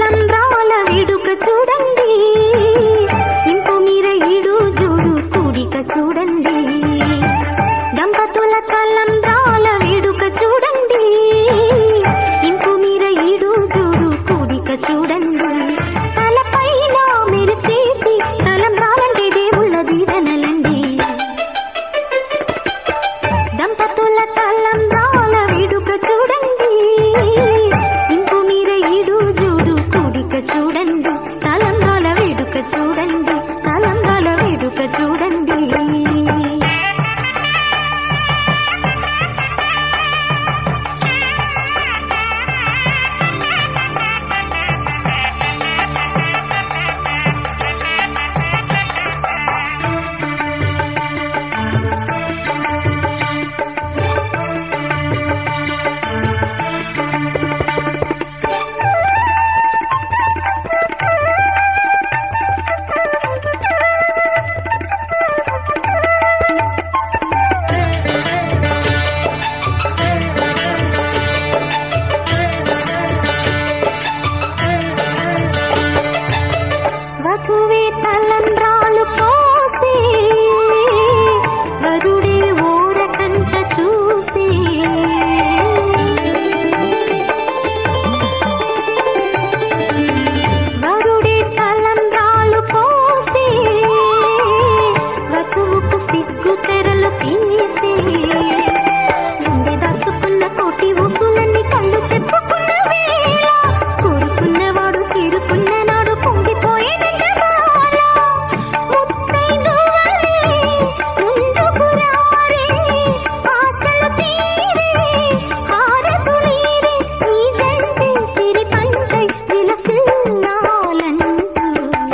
తలంబ్రాల వేడుక చూడండి ఇంపు మీర ఈడు జోడు కూడిక చూడండి దంపతుల తలంబ్రాల వేడుక చూడండి ఇంపు మీర ఈడు జోడు కూడిక చూడండి తలపైన మెరిసేటి తలంబ్రాలంటే దేవుళ్ళ దీవెనలండి దంపతుల తలంబ్రాల వేడుక చూడండి ఇంపు మీర ఈడు జోడు కూడిక చూడండి తలంబ్రాల వేడుక చూడండి తలంబ్రాల వేడుక చూడండి వధువే తలంబ్రాలు పోసి వరుడే ఓరకంట చూసి వరుడే తలంబ్రాలు పోసి వధువుకు సిగ్గు తెరలు తీసి గుండె దాచుకున్న కోటి ఊసులన్నీ కళ్ళు చెప్పుకున్న వేళ కోరుకున్నవాడు చేరుకున్న నాడు పొంగిపోయేదంట బాల. ముత్తైదువలే ముందుకు రారే, ఆశలు తీరే, హారతులీరే, నీ జంటే సిరి పంటై విలసిల్లాలంటూ.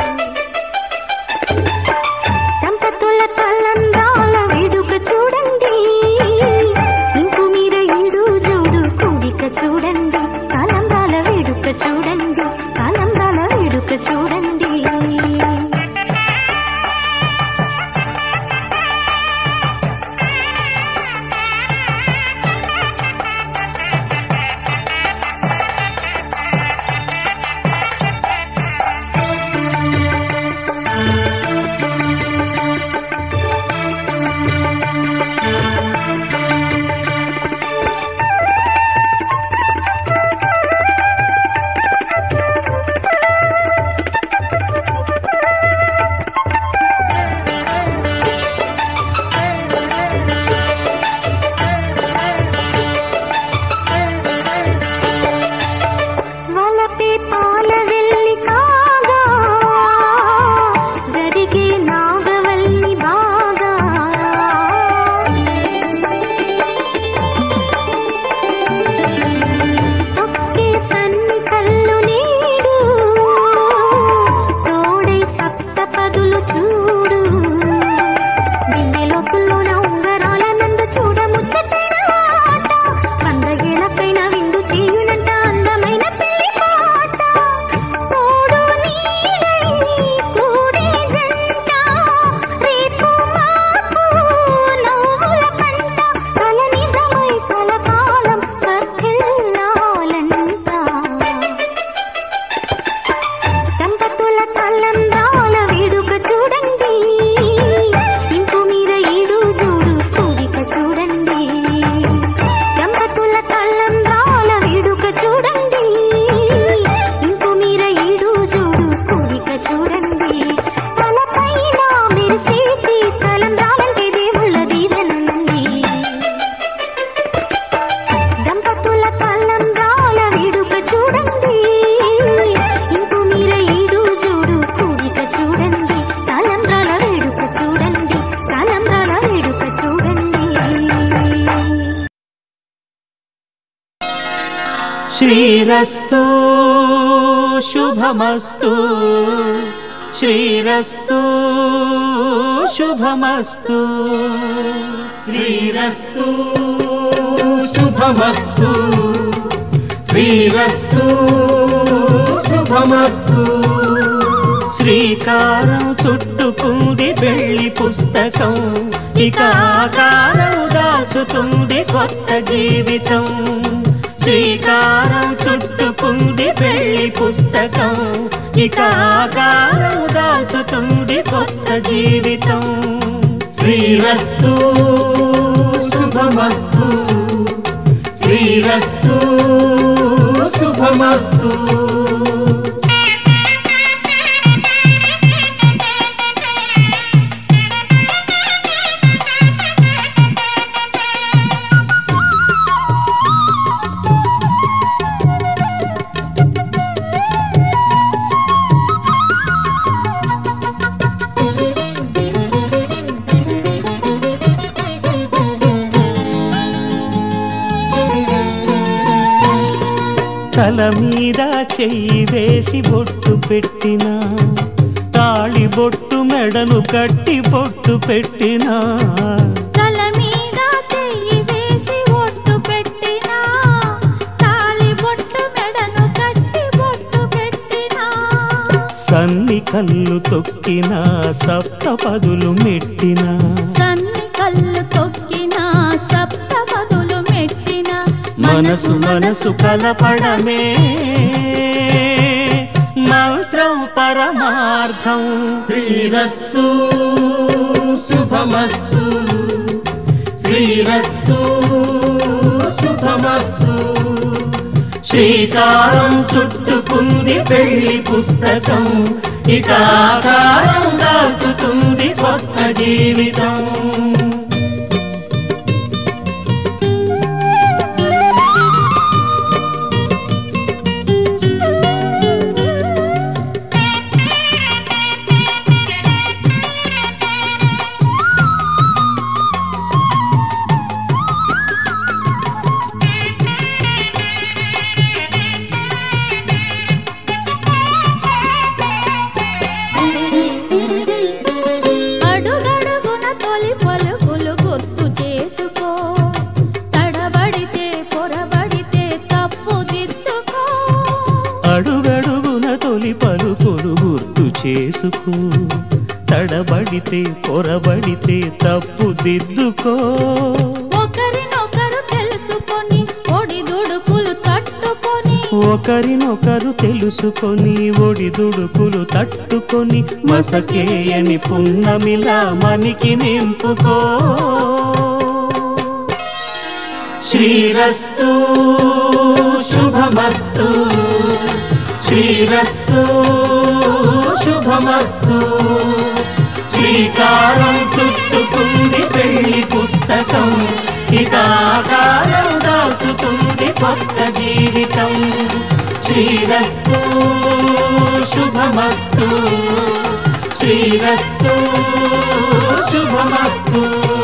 దంపతుల తలంబ్రాల వేడుక చూడండి ఇంపు మీర ఈడు జోడు కూడిక చూడండి తలంబ్రాల వేడుక చూడండి తలంబ్రాల వేడుక చూడండి వలపే పాల వెళ్ళి కాగా జరిగే నాగవల్లి బాగా తొక్కే సన్ని కళ్ళు నీడు తోడై సప్త పదులు చూడు దిన్నెలోతుల్లోన ఉంగరాల నందు చూడ ముచ్చటైన ఆట వంద ఏళ్ళకైనా విందు చేయునంట అందమైన పెళ్లి పాట తోడు నీడై కూడే జంట రేపు మాపు నవ్వుల కంట కల నిజమై కలకాలం వర్ధిల్లాలంట దంపతుల తలంబ్రాల వేడుక చూడండి ఇంపు మీర ఈడు జోడు కూడిక చూడండి దంపతుల తలంబ్రాల వేడుక చూడండి ఇంపు మీర ఈడు జోడు కూడిక చూడండి తలపైన మెరిసేటి తలంబ్రాలంటే దేవుళ్ళ దీవెనలండి దంపతుల తలంబ్రాల వేడుక చూడండి ఇంపు మీర ఈడు జోడు కూడిక చూడండి తలంబ్రాల వేడుక చూడండి తలంబ్రాల వేడుక చూడండి శ్రీరస్తు శుభమస్తు శ్రీరస్తు శుభమస్తు శ్రీరస్తు శుభమస్తు శ్రీరస్తు శుభమస్తు శ్రీకారం చుట్టుకుంది పెళ్లి పుస్తకం ఇక ఆకారం దాచుతుంది కొత్త జీవితం శ్రీకారం చుట్టుకుంది పెళ్లి పుస్తకం ఇక ఆకారం దాల్చుతుంది కొత్త జీవితం శ్రీరస్తు శుభమస్తు శ్రీరస్తు శుభమస్తు తల మీద చెయ్యి వేసి బొట్టు పెట్టినా తాళి బొట్టు మెడను కట్టి బొట్టు పెట్టినా తల మీద చెయ్యి వేసి ఒట్టు పెట్టినా తాళి బొట్టు మెడను కట్టి బొట్టు పెట్టినా సన్ని కళ్ళు తొక్కినా సప్త పదులు మెట్టినా సన్ని కళ్ళు తొక్కినా సప్త పదులు మెట్టినా మనసు మనసు కలపడమే మంత్రం పరమార్థం శ్రీరస్తు శుభమస్తు శ్రీరస్తు శుభమస్తు శ్రీకారం చుట్టుకుంది పెళ్లి పుస్తకం ఇక ఆకారం దాల్చుతుంది కొత్త జీవితం అడుగడుగున తొలి పలుకులు గుర్తు చేసుకో తడబడితే పొరబడితే తప్పు దిద్దుకో అడుగడుగున తొలి పలుకులు గుర్తు చేసుకో తడబడితే పొరబడితే తప్పు దిద్దుకో ఒకరినొకరు తెలుసుకొని ఒడిదుడుకులు తట్టుకొని ఒకరినొకరు తెలుసుకొని ఒడిదుడుకులు తట్టుకొని మసకేయని పున్నమిలా మనికి నింపుకో శ్రీరస్తు శుభమస్తు శ్రీరస్తు శుభమస్తు శ్రీకారం చుట్టుకుంది పెళ్లి పుస్తకం ఇక ఆకారం దాచుతుంది కొత్త జీవితం శ్రీరస్తు శుభమస్తు శ్రీరస్తు శుభమస్తు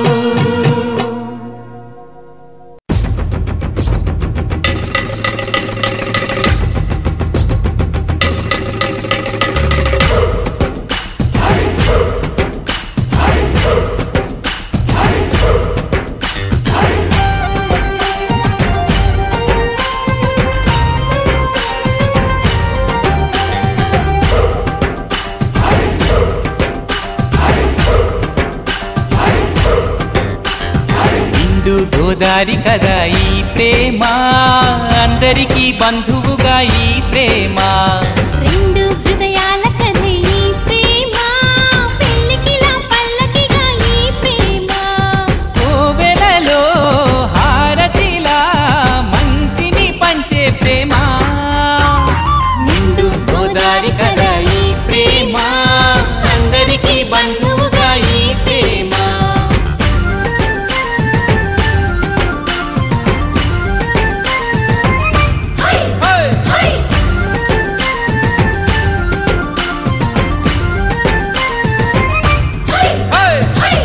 నిండు గోదారి కదా ఈ ప్రేమ అందరికీ బంధువుగా ఈ ప్రేమ రెండు హృదయాల కథ ఈ ప్రేమ పెళ్ళికిలా పల్లకిగా ఈ ప్రేమ కోవెలలో హారతిలా మంచిని పంచే ప్రేమ నిండు గోదారి కదా ఈ ప్రేమ అందరికీ బంధువుగా ఈ ప్రేమ హై! హై!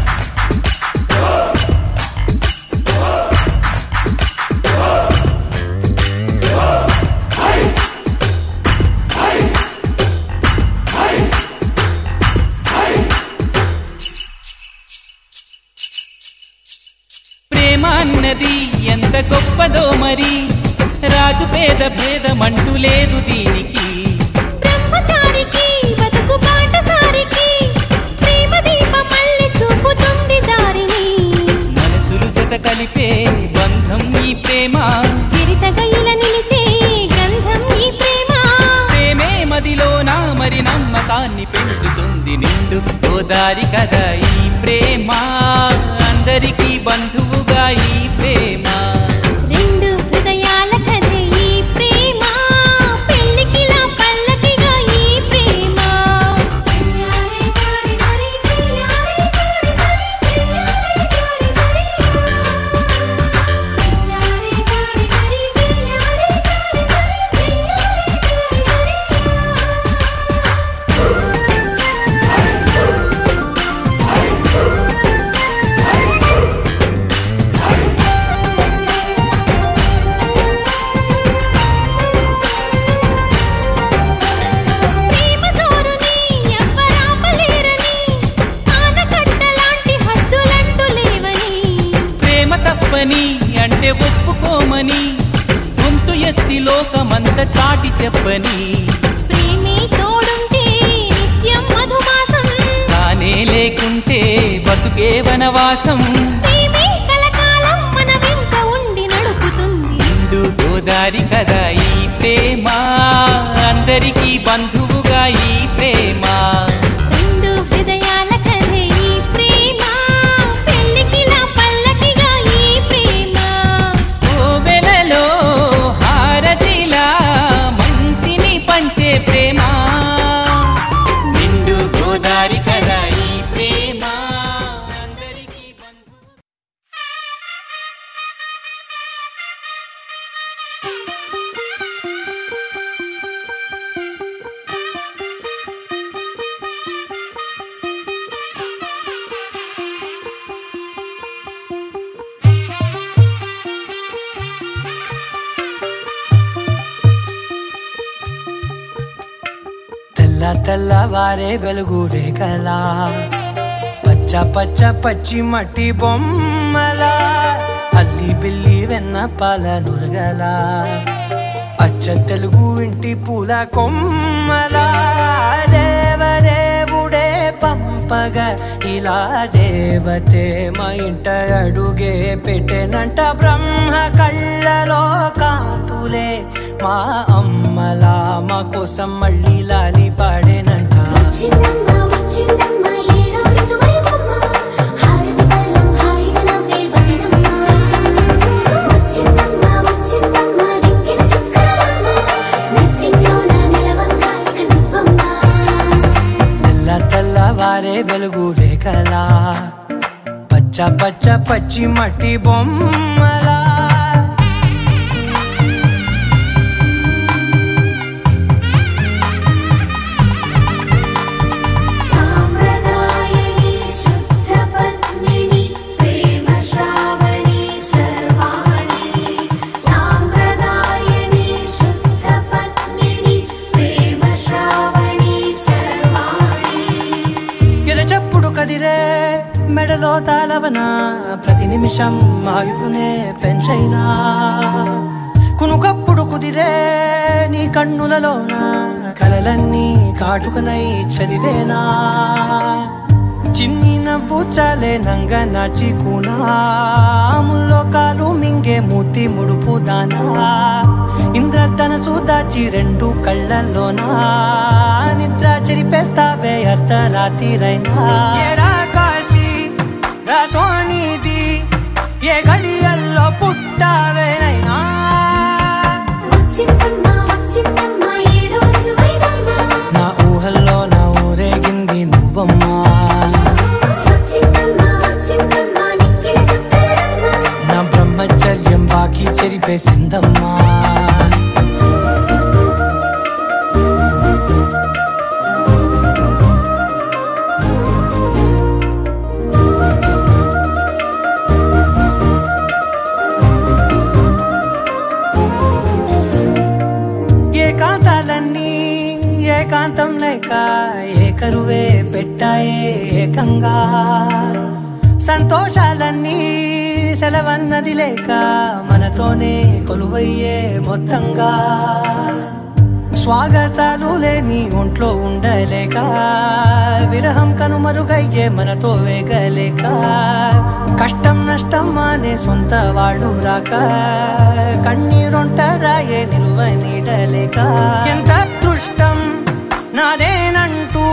ప్రేమ అన్నది ఎంత గొప్పదో మరి రాజు పేద భేదమంటూ లేదు దీనికి బ్రహ్మచారికి బతుకు బాటసారికి ప్రేమ దీపం మళ్ళీ చూపుతుంది దారిని మనసులు జత కలిపే బంధం ఈ ప్రేమ చిరిత నమ్మకాన్ని పెంచుతుంది నిండు గోదారి కదా ఈ ప్రేమ అందరికీ బంధువుగా ఈ ప్రేమ రెండు హృదయాల కథే ఈ ప్రేమ పెళ్ళికిలా పల్లకిగా ఈ ప్రేమ చిన్నారి చారి చారి చిన్నారి చారి చారి చిన్నారి చారి చారి చిన్నారి చారి చారి చిన్నారి చారి చారి ప్రేమ జోరుని ఎవ్వరాపలేరని ఆనకట్టలాంటి హద్దులంటూ లేవని ప్రేమ తప్పని అంటే ఒప్పుకోమని గొంతు ఎత్తి లోకమంత చాటి చెప్పని ప్రేమే తోడుంటే నిత్యం మధుమాసం తానే లేకుంటే బతుకే వనవాసం ప్రేమే కలకాలం మన వెంట ఉండి నడుపుతుంది నిండు గోదారి కదా ఈ ప్రేమ అందరికీ బంధువుగా ఈ ప్రేమ రెండు హృదయాల కథే ఈ ప్రేమ పెళ్ళికిలా పల్లకిగా ఈ ప్రేమ కోవెలలో హారతిలా మంచిని పంచే ప్రేమ నిండు గోదారి కదా ఈ ప్రేమ అందరికీ బంధువు తెల్ల తెల్లవారే వెలుగు రేఖలా పచ్చ పచ్చ పచ్చి మట్టి బొమ్మలా అల్లి బిల్లి వెన్న పాల నురగలా అచ్చ తెలుగు ఇంటి పూల కొమ్మలా దేవదేవుడే పంపగ ఇలా దేవతే మా ఇంట అడుగే పెట్టెనంట బ్రహ్మ కళ్ళలో కాంతులే మా అమ్మలా మా కోసం మళ్ళీ లాలి పాడేనంట వచ్చిందమ్మ వచ్చిందమ్మ ఏడో ఋతువైవమ్మ హారతి పళ్ళం హాయిగా నవ్వే వదనమ్మ వచ్చిందమ్మ వచ్చిందమ్మ దిక్కిన చుక్కలమ్మ నెట్టింట్లోన నిలవంగా ఇక నువ్వమ్మ తెల్ల తెల్లవారే వెలుగు రేఖలా పచ్చ పచ్చ పచ్చి మట్టి బొమ్మలా సాంప్రదాయని శుద్ధ పద్మిని ప్రేమ శ్రావణి సర్వాణి సాంప్రదాయని శుద్ధ పద్మిని ప్రేమ శ్రావణి సర్వాణి ఎరచప్పుడు కదిరే మెడలో తాళవన ప్రతి నిమిషం ఆయుధునే పెంచైనా కునుకప్పుడు కుదిరే నీ కన్నులలోన కలలన్నీ కాటుకనై చదివేనా చిన్ని నవ్వు చాలే నంగ నాచి ముల్లో కాలు మింగే మూతి ముడుపు దానా ఇంద్రధనసు దాచి రెండు కళ్ళల్లోనా నిద్ర చెరిపేస్తావే అర్ధరాత్రిరైనా ఏరా కాశీ రా సోనిది ఏ గడియల్లో పుట్టావేనైనా వచ్చిందమ్మ వచ్చిందమ్మ ఏడో ఋతువైవమ్మ నా ఊహల్లో నా ఊరేగింది నువ్వమ్మా వచ్చిందమ్మ వచ్చిందమ్మ నిక్కిన చుక్కలమ్మ నా బ్రహ్మచర్యం బాకీ చెరిపేసిందమ్మా ఏకాంతాలన్నీ ఏకాంతం లేక ఏకరువే పెట్టాయే ఏకంగా సంతోషాలన్నీ సెలవన్నది లేక మనతోనే కొలువయ్యే మొత్తంగా స్వాగతాలు లేని ఒంట్లో ఉండలేక విరహం కనుమరుగయ్యే మనతో వేగలేక కష్టం నష్టం అనే సొంత వాళ్ళు రాక కన్నీరొంటరాయే నిలువ నీడలేక ఎంత అదృష్టం నాదేనంటూ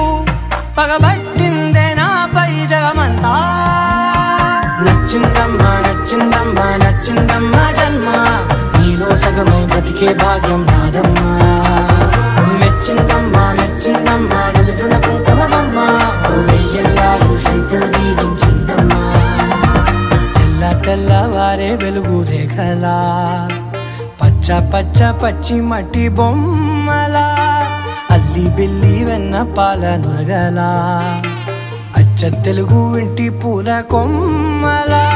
పచ్చ పచ్చ పచ్చి మట్టి బొమ్మలా అల్లి బిల్లి వెన్న పాల నురగలా అచ్చ తెలుగు ఇంటి పూల కొమ్మలా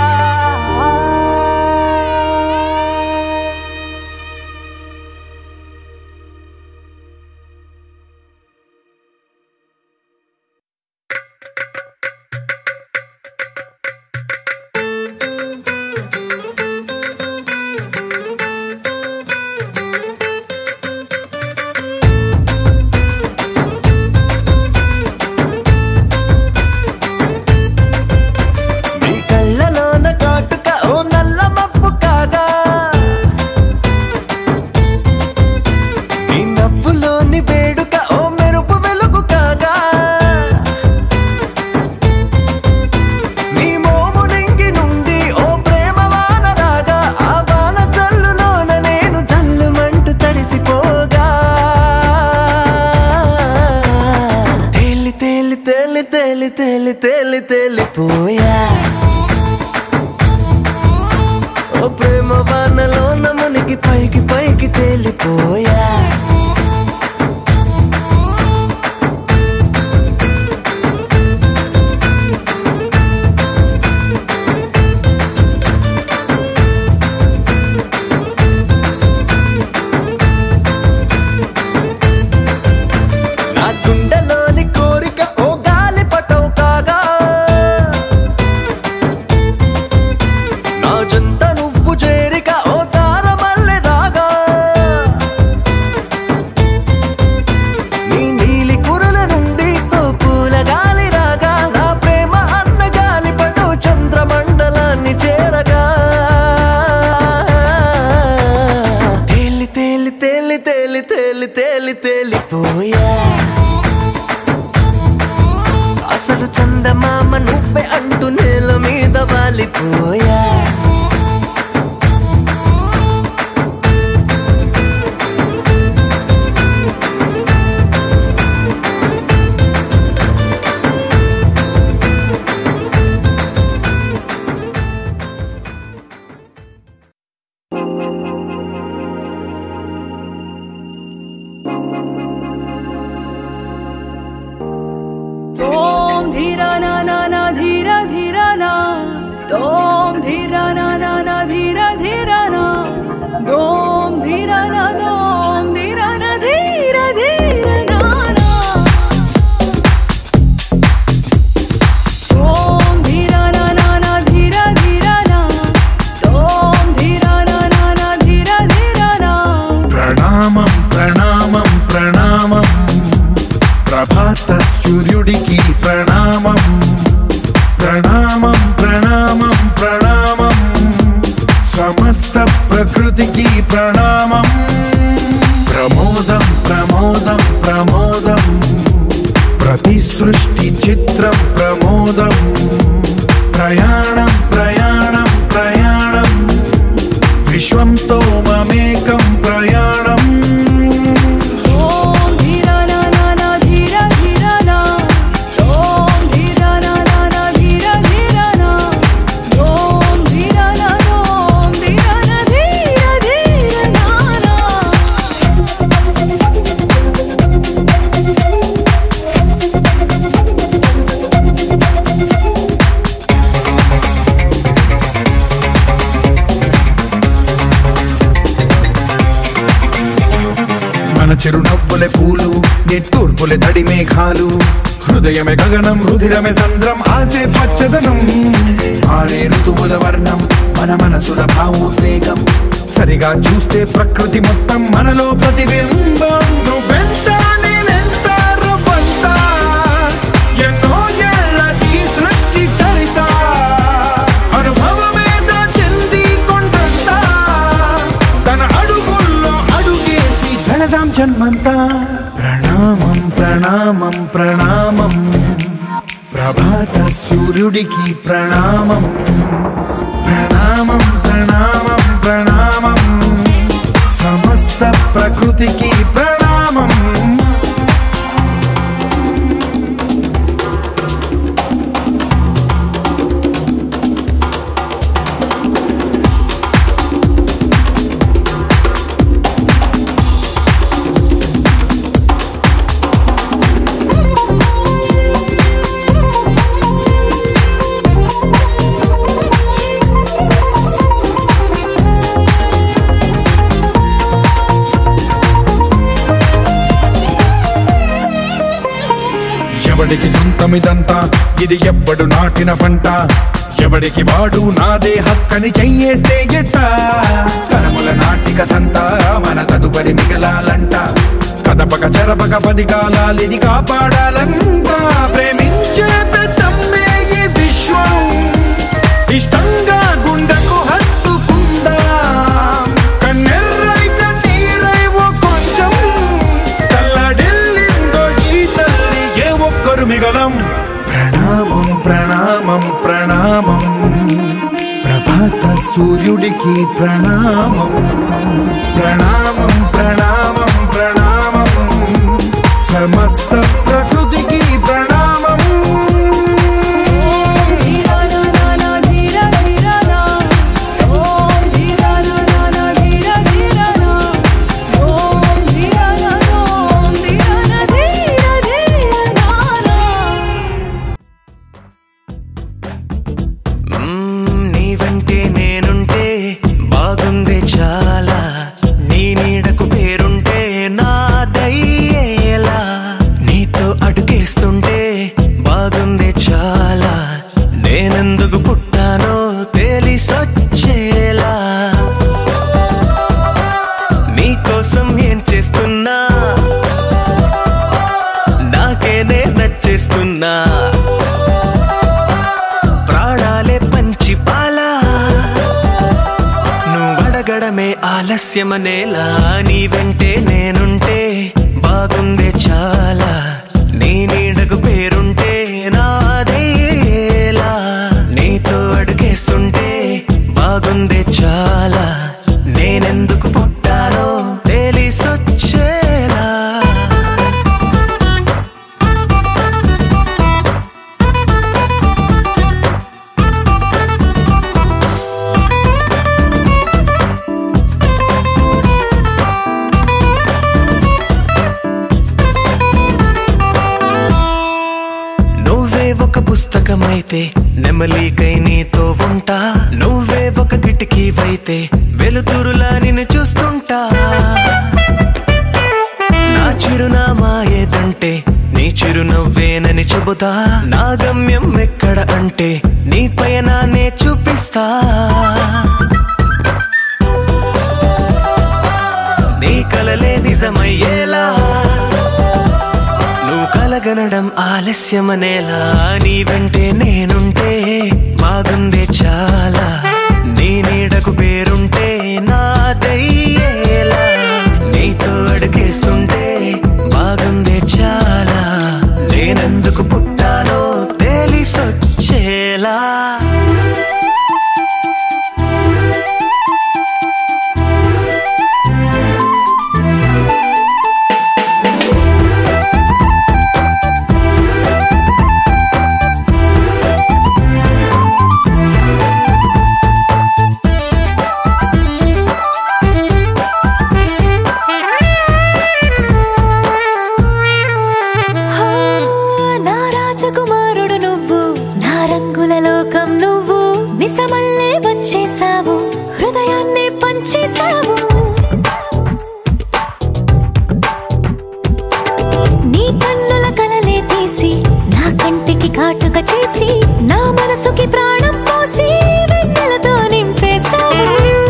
నీ కళ్ళలోన కాటుక ఓ నల్ల మబ్బు కాగా నీ నవ్వులోని వేడుక ఓ మెరుపు వెలుగు కాగా నీ మోము నింగి నుండి ఓ ప్రేమ వాన రాగా ఆ వాన జల్లులోన నేను జల్లుమంటూ తడిసిపోగా తేలి తేలి తేలి తేలి తేలి తేలి తేలిపోయా ఓ ప్రేమ వానలో నమునికి పైకి పైకి తేలిపోయా నా గుండెలోని కోరిక ఓ గాలి పటవు కాగా నా జంట నువ్వు చేరిక ఓ తారమల్లె రాగా నీ నీలి కురల నుండి ఓ పూల గాలి రాగా నా ప్రేమ అన్న గాలి పటు చంద్రమండలాన్ని చేరగా తేలి తేలి తేలి తేలి తేలి తేలి తేలిపోయా అసలు చందమామ నువ్వే అంటూ నేల మీద వాలిపోయా तोम धीरा ना ना ना धीरा धीरा ना तोम धीरा ना ना ना धीरा धीरा ना दोम धीरा ना दोम धीरा ना धीरा धीरा ना ना तोम धीरा ना ना ना धीरा धीरा ना तोम धीरा ना ना ना धीरा धीरा ना ప్రణామం ప్రణామం ప్రణామం ప్రభాత సూర్యుడికి ప్రణామం ప్రణామం ప్రణామం ప్రణామం సమస్త ప్రకృతికి ప్రణామం ప్రమోదం ప్రమోదం ప్రమోదం ప్రతి సృష్టి చిత్రం ప్రమోదం ప్రయాణం ప్రయాణం ప్రయాణం విశ్వంతో మమేకం ప్రయాణం ఓం ధీరా నా నా నా ధీరా ధీరా నా ఓం ధీరా నా నా నా ధీరా ధీరా నా ఓం ధీరా నా ఓం ధీరా నా ధీరా ధీరా నా నా మన చిరునవ్వులే పూలు నిట్టూర్పులే తడి మేఘాలు హృదయమే గగనం రుధిరమే సంద్రం ఆసే పచ్చదనం ఆరే ఋతువుల వర్ణం మన మనసుల భావోద్వేగం సరిగా చూస్తే ప్రకృతి మొత్తం మనలో ప్రతిబింబం నువ్వెంత నేనెంత రవ్వంత, ఎన్నో ఏళ్ల ఈ సృష్టి చరిత అనుభవమేద చెంది కొండంత తన అడుగుల్లో అడుగేసి వెళదాం జన్మంతా ప్రణామం ప్రణామం ప్రణామం ప్రభాత సూర్యుడికి ప్రణామం ప్రణామం ప్రణామం ప్రణామం సమస్త ప్రకృతికి ప్రణామం ఎవడికి సొంతమిదంతా ఇది ఎవ్వడు నాటిన పంట ఎవడికి వాడు నాదే హక్కని చెయ్యేస్తే ఎట్ట తరముల నాటిక తంతా మన తదుపరి మిగలాలంట కదపక చెరపక పది కాలాలిది కాపాడాలంట ప్రేమించే పెద్దమ్మే ఈ విశ్వం ఇష్టంగా గుండెకు హత్తుకుందా కన్నెర్రై కన్నీరై ఓ కొంచెం తల్లడిల్లిందో ఈ తల్లి ఏ ఒక్కరు మిగలం ప్రణామం ప్రణామం ప్రణామం ప్రభాత సూర్యుడికి ప్రణామం ప్రణామం ప్రణామం ప్రణామం సమస్త ప్రకృతికి ప్రణామం धीरा ना ना ना धीरा धीरा ना ओम धीरा ना ना ना धीरा धीरा ना ओम धीरा ना ओम धीरा ना धीरा धीरा ना ना మ్మ్, నీ వెంటే నేనుంటే బాగుంది చాలా నీ నీడకు పేరుంటే నాదయ్యేలా నీతో అడుగేస్తుంటే బాగుంది చాలా నేనెందుకు పుట్టానో తెలిసొచ్చేలా నీకోసం ఏం చేస్తున్నా నాకేనే నచ్చేస్తున్నా ప్రాణాలే పంచి పాలా నువ్వడగడమే ఆలస్యమనేలా నీ వెంటే నేనుంటే బాగుందే చాలా నీ నీడకు పేరుంటే నాదేలా నీతో అడుగేస్తుంటే బాగుందే చాలా నేనెందుకు పుట్టానో తెలిసొచ్చేలా నువ్వే ఒక పుస్తకమైతే నెమలికై నీతో ఉంటా నువ్వే ఒక కిటికీవైతే వెలుతురులా నిన్ను చూస్తుంటా నా చిరునామా ఏదంటే నీ చిరునవ్వేనని చెబుతా నా గమ్యం ఎక్కడ అంటే నీ పయనాన్నే చూపిస్తా నీ కలలే నిజమయ్యేలా నువ్వు కలగనడం ఆలస్యమనేలా నీ వెంటే నేనుంటే బాగుందే చాలా నీ నీడకు పేరుంటే నాదయ్యేలా నీతో అడుగేస్తుంటే బాగుందే చాలా నేనెందుకు పుట్టానో తెలిసొచ్చేలా హా, నా రాజకుమారుడు నువ్వు నా రంగుల లోకం నువ్వు నిసమల్లే వచ్చేసావు హృదయాన్ని పంచేసావు నీ కన్నుల కలలే తీసి నా కంటికి కాటుక చేసి నా మనసుకి ప్రాణం పోసి వెన్నెలతో నింపేశావు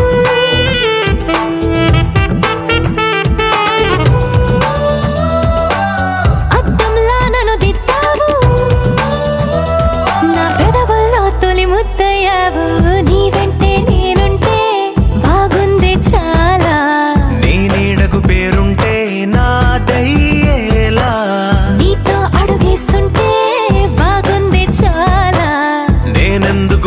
అద్దంలా నన్ను దిద్దావు నా పెదవుల్లో తొలి ముద్దయ్యావు నీ వెంటే నేనుంటే బాగుంది చాలా నీ నీడకు పేరుంటే నాదయ్యేలా నీతో అడుగేస్తుంటే బాగుంది చాలా నేనెందుకు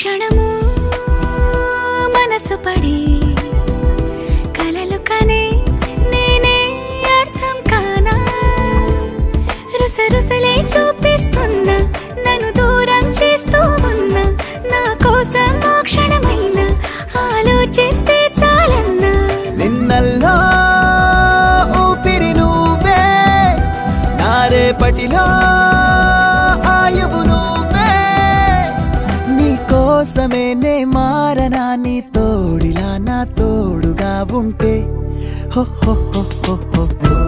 క్షణము మనసు పడి కలలు కనే నేనే అర్థం కానా రుసరుసలే చూపిస్తున్నా నన్ను దూరం చేస్తూ ఉన్నా నా కోసం ఓ క్షణమైన ఆలోచిస్తే చాలన్నా నిన్నల్లో ఊపిరి నువ్వే నా రేపటిలో ఆయువు నువ్వే నీ కోసమే నే మారనా నీ తోడిలా నా తోడుగా ఉంటే హో హో హో హో హో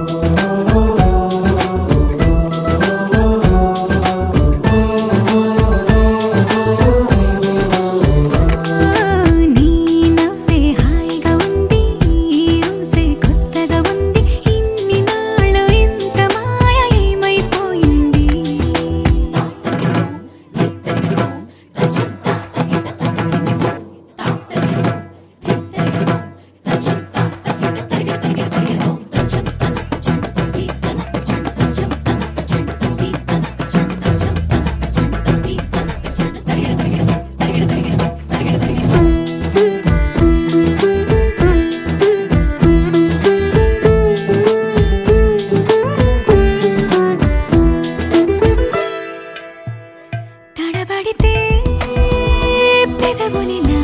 నీ నవ్వే హాయిగా ఉంది ఊసే కొత్తగా ఉంది ఇన్ని నాళ్ళు ఇంత మాయ ఏమైపోయింది తడబడితే పెదవులిలా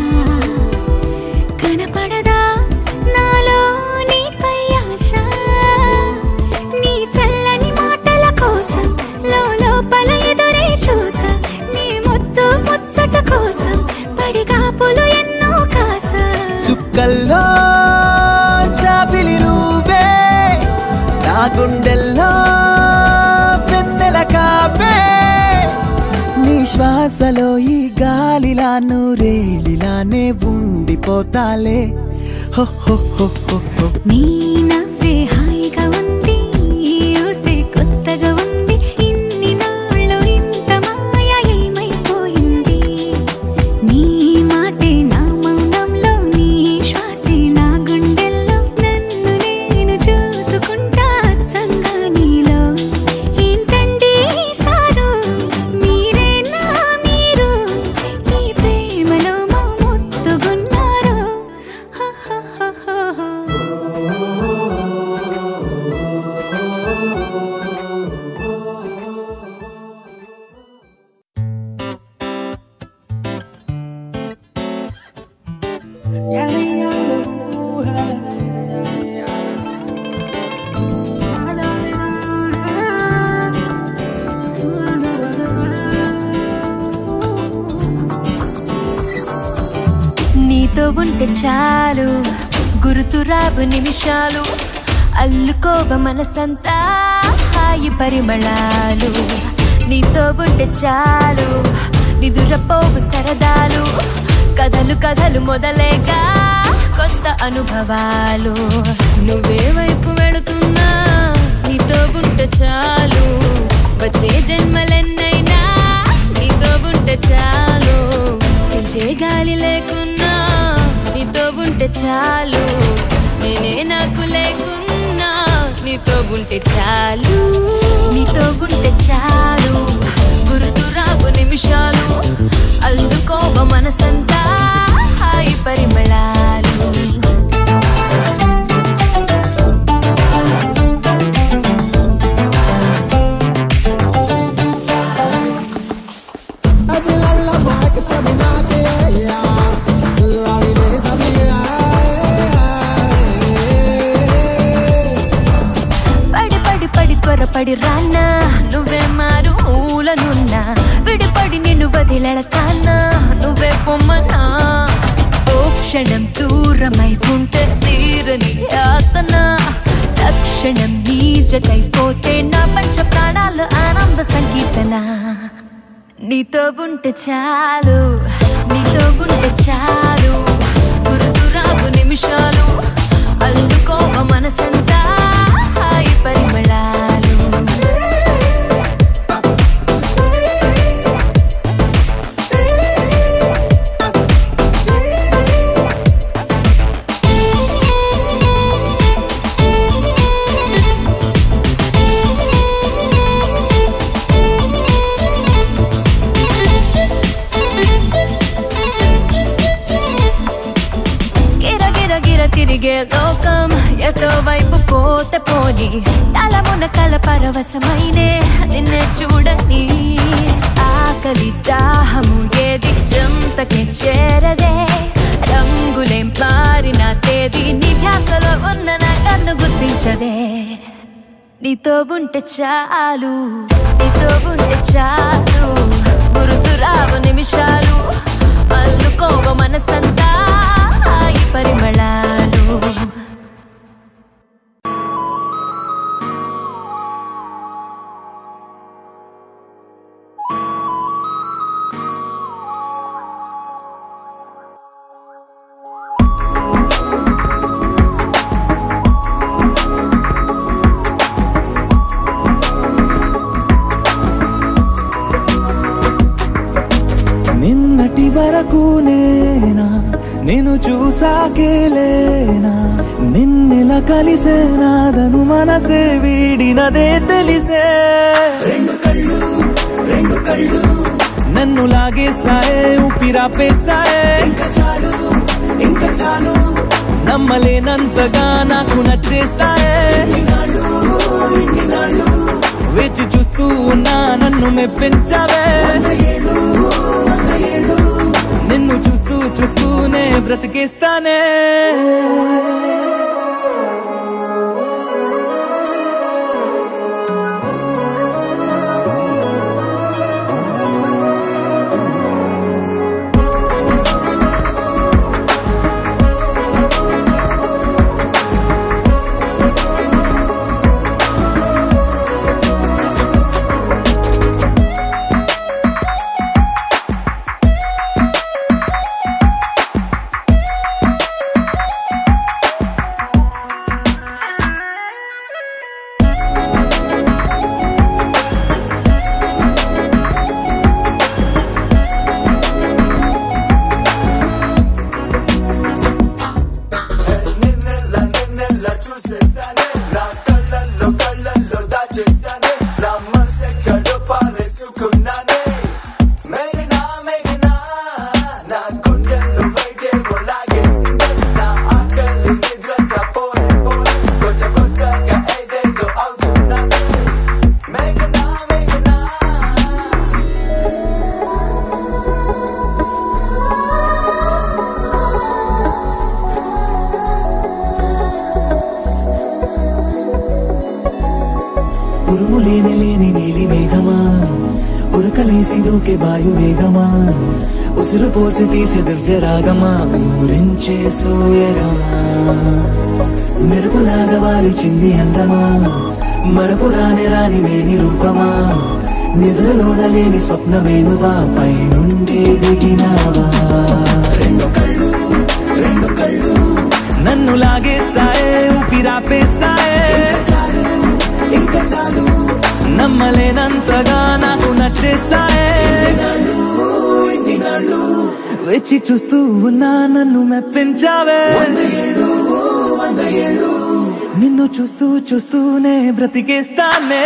కనపడదా నాలో నీపై ఆశ నీ చల్లని మాటల కోసం లోపల ఎదురే చూసా నీ ముద్దు ముచ్చట కోసం పడిగాపులు ఎన్నో కాసా చుక్కల్లో చాపిలి నువ్వే నా గుండెల్లో వెన్నెల కాపే నీ శ్వాసలో ఈ గాలిలా నూరేలిలానే ఉండిపోతాలే హో హో హో హో హో నీ నవ్వే హాయిగా ఉంది ఊసే కొత్తగా ఉంది ఇన్ని నాళ్ళు ఇంత మాయ ఏమైపోయింది నీ మాటే నా మౌనంలో నీ శ్వాసే నా గుండెల్లో నన్ను నేను చూసుకుంటా అచ్చంగా నీలో ఏంటండి సారు మీరే నా మీరు ఈ ప్రేమలో మా ముత్తుగున్నారు హ హ హ హ హ. నీతో ఉంటే చాలు గురుతురాబు నిమిషాలు అల్లుకోవ మనసంతా హాయి పరిమళాలు నీతో ఉంటే చాలు నిదురపోవు సరదాలు కథలు కథలు మొదలేగా కొత్త అనుభవాలు నువ్వే వైపు వెళుతున్నా నీతో ఉంటే చాలు వచ్చే జన్మలెన్నైనా నీతో ఉంటే చాలు పిలిచే గాలి లేకున్నా నీతో ఉంటే చాలు నేనే నాకు లేకున్నా నీతో ఉంటే చాలు నీతో ఉంటే చాలు గుర్తురావు నిమిషాలు అల్లుకోవ మనసంతా హాయి పరిమళాలు పడి పడి పడి త్వరపడి రానా నువ్వే మారు ఊలనున్నా విడిపడి నిన్ను వదిలెడతానా నువ్వే పొమ్మనా ఓ క్షణం దూరమై ఉంటే తీరని యాతన తక్షణం నీ జతైపోతే నా పంచ ప్రాణాలు ఆనంద సంగీతన నీతో ఉంటే చాలు నీతో ఉంటే చాలు గుర్తురావు నిమిషాలు అల్లుకోవ మనసంతా హాయి పరిమళాలు ఎటో వైపు పోతే పోని తలమున కల పరవశమైనే నిన్నే చూడని ఆకలి దాహము ఏది చెంతకి చేరదే రంగులేం మారిన తేదీ నీ ధ్యాసలో ఉన్న నా కన్ను గుర్తించదే నీతో ఉంటే చాలు నీతో ఉంటే చాలు గుర్తు రావు నిమిషాలు అల్లుకోవ మనసంతా ఈ పరిమళాలు నిన్నటి వరకు నేనా నేను చూసాకేలేనా నిన్నెలా కలిసేనాదను మనసే వీడినదే తెలిసే రెండు కళ్ళు రెండు కళ్ళు నన్ను లాగేసాయే ఊపిరాపేసాయే ఇంకా చాలు ఇంకా చాలు నమ్మలేనంతగా నాకు నచ్చేసాయే వేచి చూస్తూ ఉన్నా నన్ను మెప్పించావే నిన్ను చూస్తూ చూస్తూనే బ్రతికేస్తానే ఉరుము లేని లేని నీలి మేఘమా ఉరకలేసి దూకే వాయు వేగమా ఉసురు పోసి తీసే దివ్య రాగమా ఊరించే సూయగమా మెరుపులాగా వాలి చింది అందమా మరపు రాని రాని మేని రూపమా నిద్రలోన లేని స్వప్నమేనువా పై నుండి దిగినావా రెండు కళ్ళు రెండు కళ్ళు నన్ను లాగేసాయే ఊపిరాపేసాయే ఇంకా చాలు నమ్మలేనంతగా నాకు నచ్చేసాయే వచ్చి చూస్తూ ఉన్నా నన్ను మెప్పించావే నిన్ను చూస్తూ చూస్తూనే బ్రతికేస్తానే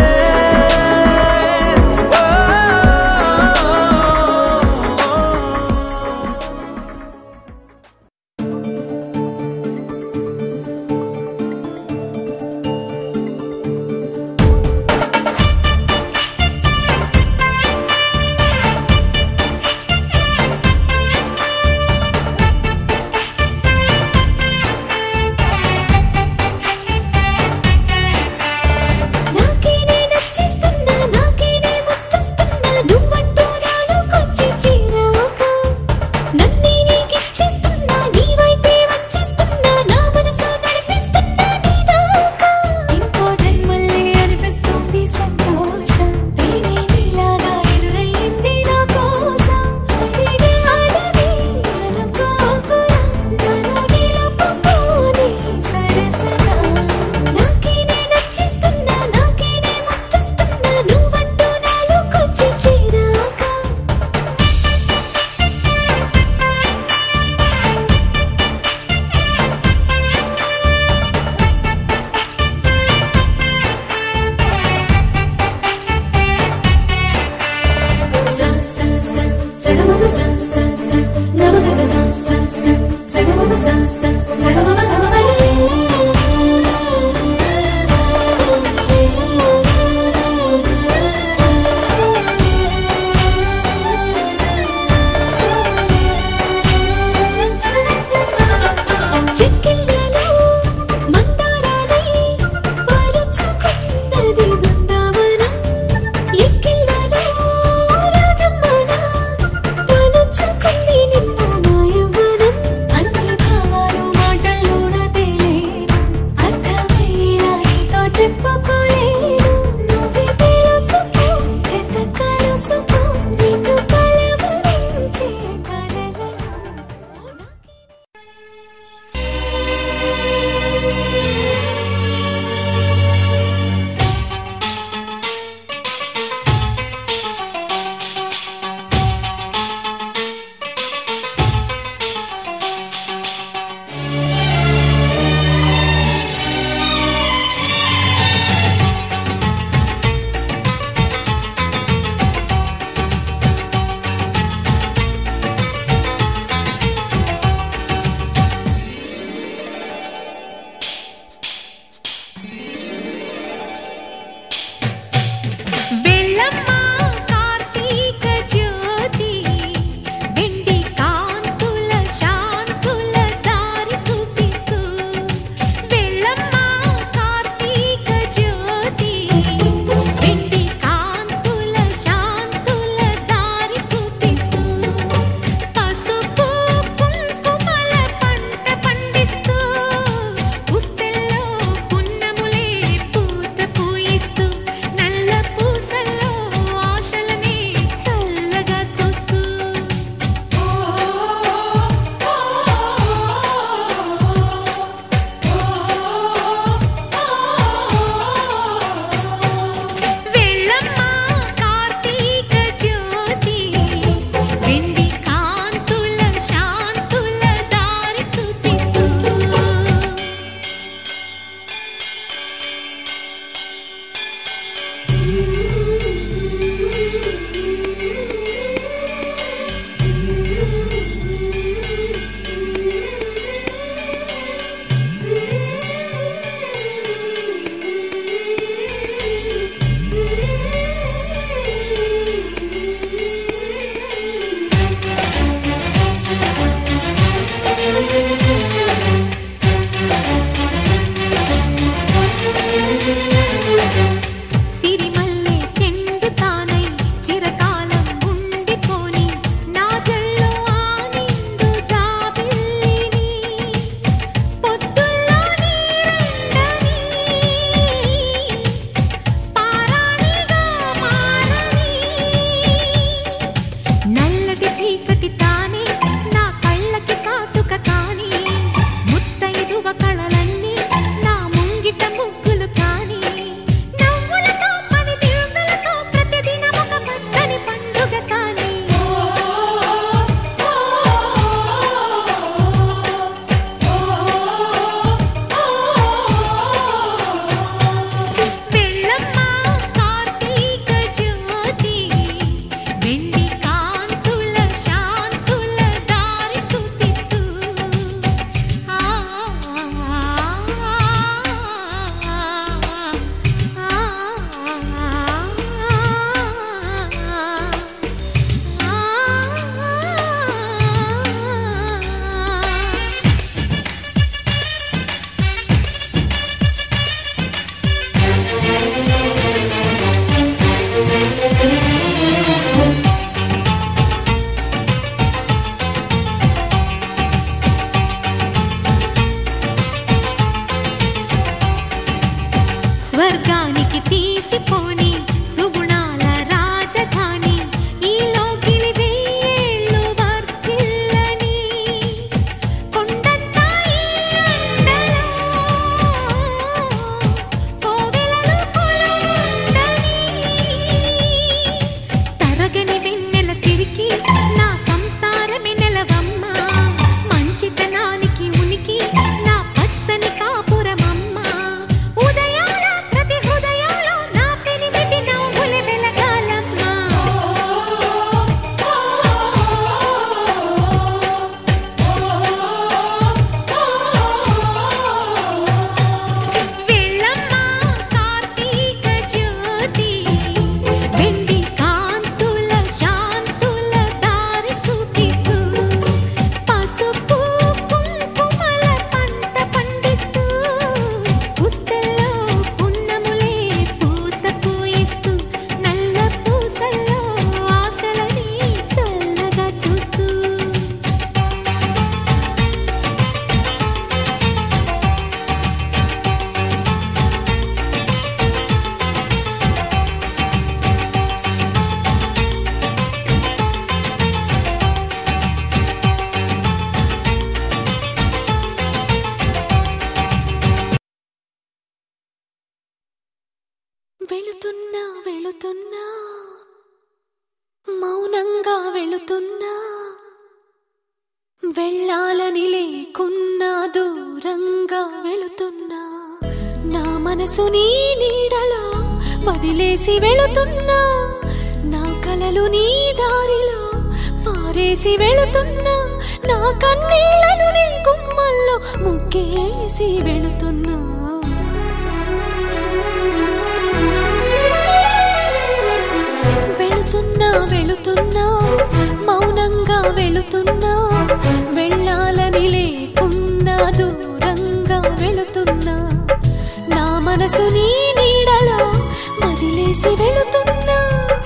నాకే నే నచ్చిస్తున్నా నాకే నే ముచ్చస్తున్నా నువ్వంటూ నాలోకొచ్చి చేరాక నన్నే నీకిచ్చేస్తున్నా నీ వైపే వచ్చేస్తున్నా నా మనసు నడిపిస్తున్నా నీ దాకా ఇంకో జన్మల్లే అనిపిస్తుంది సంతోషం ప్రేమే నీలాగా ఎదురయ్యింది నా కోసం అడిగే అడవి అనుకోకురా నన్ను నిలుపుకోని సరసగా నాకే నే నచ్చిస్తున్నా నాకే నే ముచ్చస్తున్నా నువ్వంటూ నాలోకొచ్చి చేరాక sa sa sa sa ga ma sa sa sa ga ma ga sa sa sa sa ga ma sa sa sa ga ma ga ma వెళుతున్నా మౌనంగా వెళుతున్నా వెళ్ళాలని లేకున్నా దూరంగా వెళుతున్నా నా మనసు నీ నీడలో వదిలేసి వెళుతున్నా నా కలలు నీ దారిలో పారేసి వెళుతున్నా నా కన్నీళ్లను నీ గుమ్మల్లో ముగ్గేసి వెళుతున్నా వెళుతున్నా వెళుతున్నా మౌనంగా వెళుతున్నా వెళ్ళాలని లేకున్నా దూరంగా వెళుతున్నా నా మనసు నీ నీడలో వదిలేసి వెళుతున్నా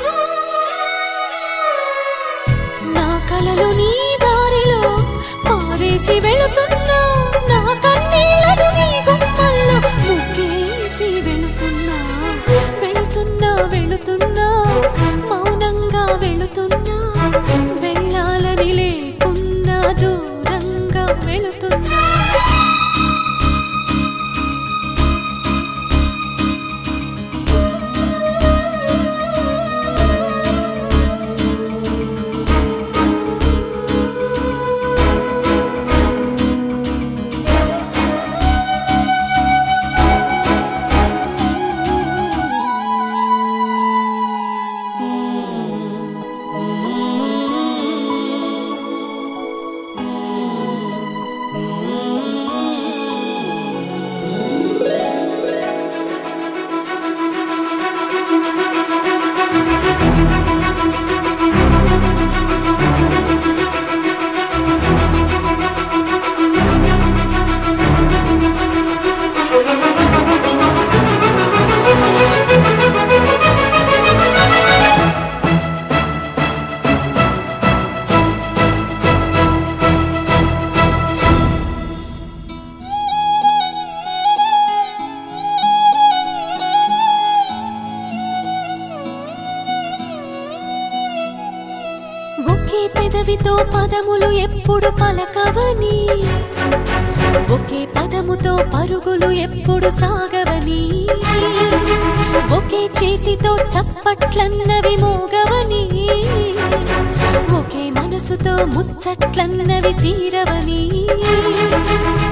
నా కలలు నీ దారిలో పారేసి వెళుతున్నా నా కన్నీళ్లను నీ గుమ్మల్లో ముగ్గేసి వెళుతున్నా వెళుతున్నా వెళుతున్నా మౌనంగా వెళుతున్నా వెళ్ళాలని లేకున్నా దూరంగా వెళుతున్నా ఒకే పెదవితో పదములు ఎప్పుడు పలకవని ఒకే పదముతో పరుగులు ఎప్పుడు సాగవని ఒకే చేతితో చప్పట్లన్నవి మోగవని ఒకే మనసుతో ముచ్చట్లన్నవి తీరవని